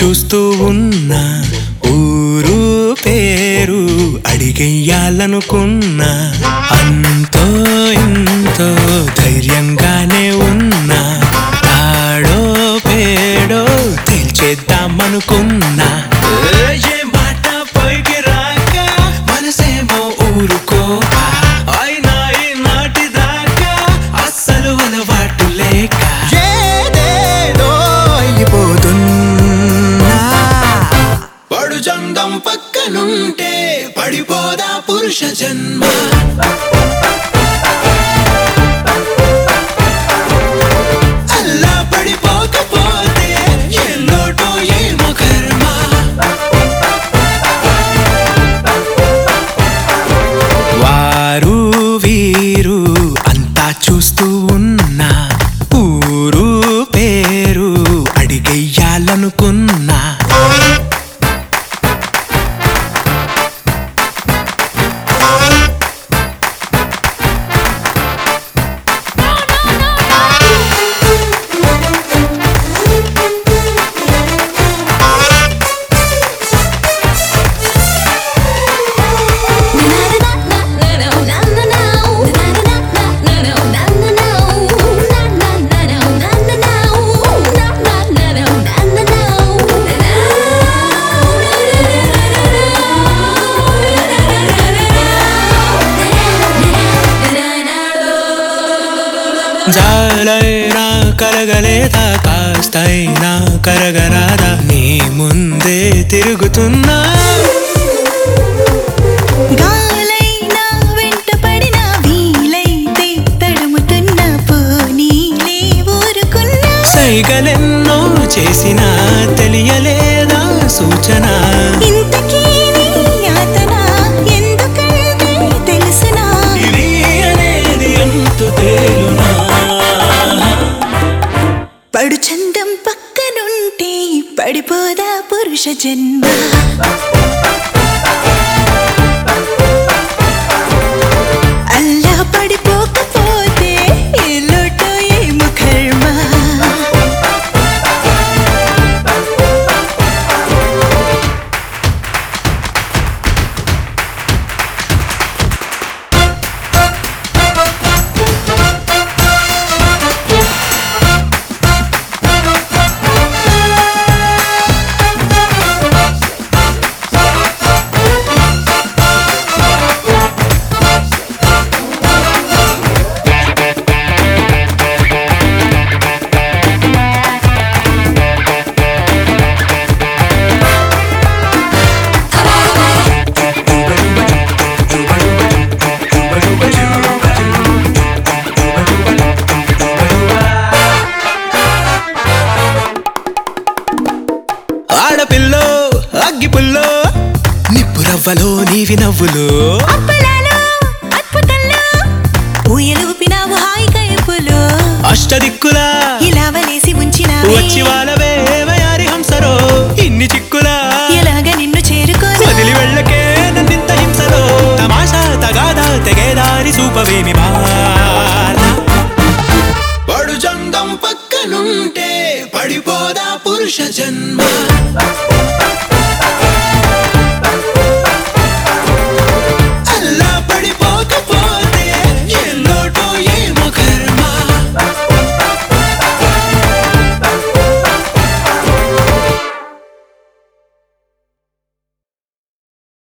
చూస్తూ ఉన్నా ఊరు పేరు అడిగెయ్యాలనుకున్నా అంతో ఇంతో ధైర్యంగానే ఉన్నా తాడో పేడో తేల్చేద్దామనుకున్నా ఏ మాట పైకి రాక మనసేమో ఊరుకోక అయినా ఈ నాటి దాకా అస్సలు అలవాటు లేక ఏదేదో అయిపోతున్నా పడు చందం పక్కనుంటే పడిపోదా పురుష జన్మ అల్లా పడిపోకపోతే ఏ లోటో ఏమో కర్మ వారు వీరు అంతా చూస్తూ ఉన్నా ఊరు పేరు అడిగెయ్యాలనుకున్నా జాలైనా కలగలేదా కాస్తైనా కరగరాదా నీ ముందే తిరుగుతున్నా గాలైనా వెంటపడినా వీలైతే తడుముతున్న పోనీలే ఊరుకున్నా సైగలెన్నో చేసినా తెలియలేదా సూచన ఇంతకీ నీ యాతన ఎందుకంటే తెలుసునా ఇది అనేది ఎంతో తేలునా పడు చందం పక్కనుంటే పడిపోదా పురుష జన్మ అల్లా పడిపోకపోతే ఏ లోటో ఏమో కర్మ ఆడపిల్లో అగ్గిపుల్లో నిప్పు రవ్వలో నీవి నవ్వులు అప్పలాలో అద్భుతంలో ఊయలూపినావు హాయి కైపులో అష్టదిక్కులా ఇలా వలేసి ఉంచిన వచ్చి వాళ్ళవే వయారి హంసరో ఇన్ని చిక్కులా ఎలాగ నిన్ను చేరుకోను వదిలి వెళ్ళకే నన్నింత హింసలో తమాషా తగాదా తెగేదారి చూపవేమి పడు చందం పక్కనుంటే పడిపోదా పురుష జన్మ